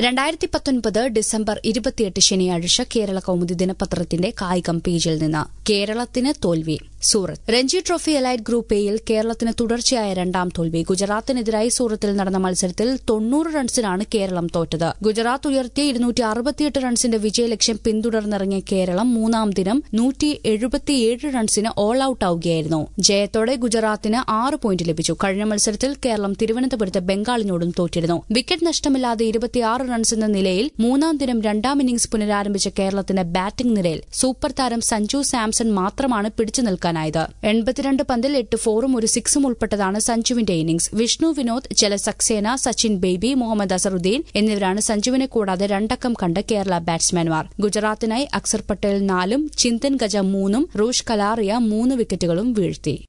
രണ്ടായിരത്തി പത്തൊൻപത് ഡിസംബർ ഇരുപത്തിയെട്ട് ശനിയാഴ്ച കേരള കൌമുദി ദിനപത്രത്തിന്റെ കായികം പേജിൽ നിന്ന് കേരളത്തിന് തോൽവി Surat Ranji trophy elite group എയിൽ കേരളത്തിന് തുടർച്ചയായ രണ്ടാം തോൽവി ഗുജറാത്തിനെതിരായി സൂറത്തിൽ നടന്ന മത്സരത്തിൽ തൊണ്ണൂറ് റൺസിനാണ് കേരളം തോറ്റത് ഗുജറാത്ത് ഉയർത്തിയ ഇരുന്നൂറ്റി അറുപത്തിയെട്ട് റൺസിന്റെ വിജയലക്ഷ്യം പിന്തുടർന്നിറങ്ങിയ കേരളം മൂന്നാം ദിനം നൂറ്റി എഴുപത്തിയേഴ് റൺസിന് ഓൾ ഔട്ട് ആവുകയായിരുന്നു ജയത്തോടെ ഗുജറാത്തിന് ആറ് പോയിന്റ് ലഭിച്ചു കഴിഞ്ഞ മത്സരത്തിൽ കേരളം തിരുവനന്തപുരത്ത് ബംഗാളിനോടും തോറ്റിരുന്നു വിക്കറ്റ് നഷ്ടമില്ലാതെ ഇരുപത്തിയാറ് റൺസ് എന്ന നിലയിൽ മൂന്നാം ദിനം രണ്ടാം ഇന്നിംഗ്സ് പുനരാരംഭിച്ച കേരളത്തിന്റെ ബാറ്റിംഗ് നിരയിൽ സൂപ്പർ താരം സഞ്ജു സാംസൺ മാത്രമാണ് പിടിച്ചു നിൽക്കാനായത് എൺപത്തിരണ്ട് പന്തിൽ എട്ട് ഫോറും ഒരു സിക്സും ഉൾപ്പെട്ടതാണ് സഞ്ജുവിന്റെ ഇന്നിംഗ്സ് വിഷ്ണു വിനോദ് ജല സക്സേന സച്ചിൻ ബേബി മുഹമ്മദ് അസറുദ്ദീൻ എന്നിവരാണ് സഞ്ജുവിനെ കൂടാതെ രണ്ടക്കം കണ്ട കേരള ബാറ്റ്സ്മാൻമാർ ഗുജറാത്തിനായി അക്സർ പട്ടേൽ നാലും ചിന്തൻ ഗജ മൂന്നും റൂഷ് കലാറിയ മൂന്ന് വിക്കറ്റുകളും വീഴ്ത്തി